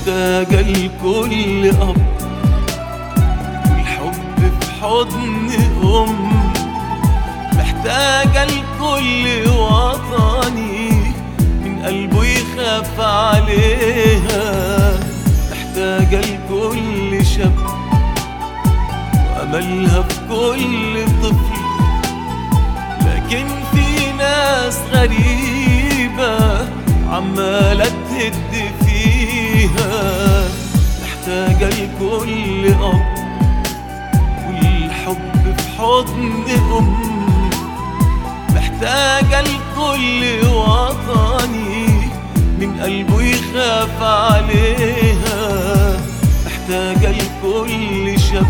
محتاجة لكل أب الحب في حضن أم محتاجة لكل وطني من قلبه يخاف عليها محتاجة لكل شاب وأملها في كل طفل لكن في ناس غريبة عمالة تهد فيها محتاجة لكل أب والحب في حضن أم محتاجة لكل وطني من قلبه يخاف عليها محتاجة لكل شاب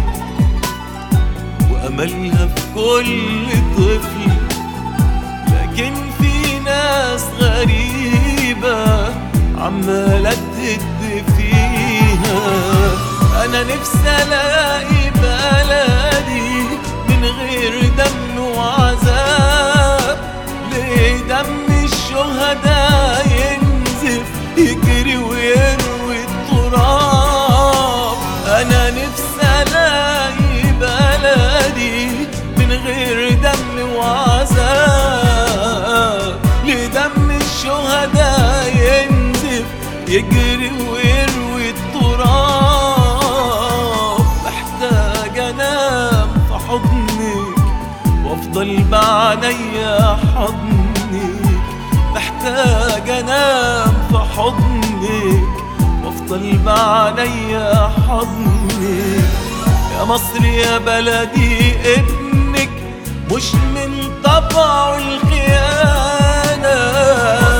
وأملها في كل طفل لكن في ناس غريبة عمالة تهد فيها أنا نفسي ألاقي بلدي من غير دم وعذاب ليه دم الشهداء ينزف يجري ويروي التراب أنا نفسي ألاقي بلدي من غير دم وعذاب ليه دم الشهداء ينزف يجري ويروي التراب محتاج انام في حضنك وافضل بعينيا حضنك محتاج انام في حضنك وافضل بعينيا حضنك يا مصر يا بلدي ابنك مش من طبعه الخيانة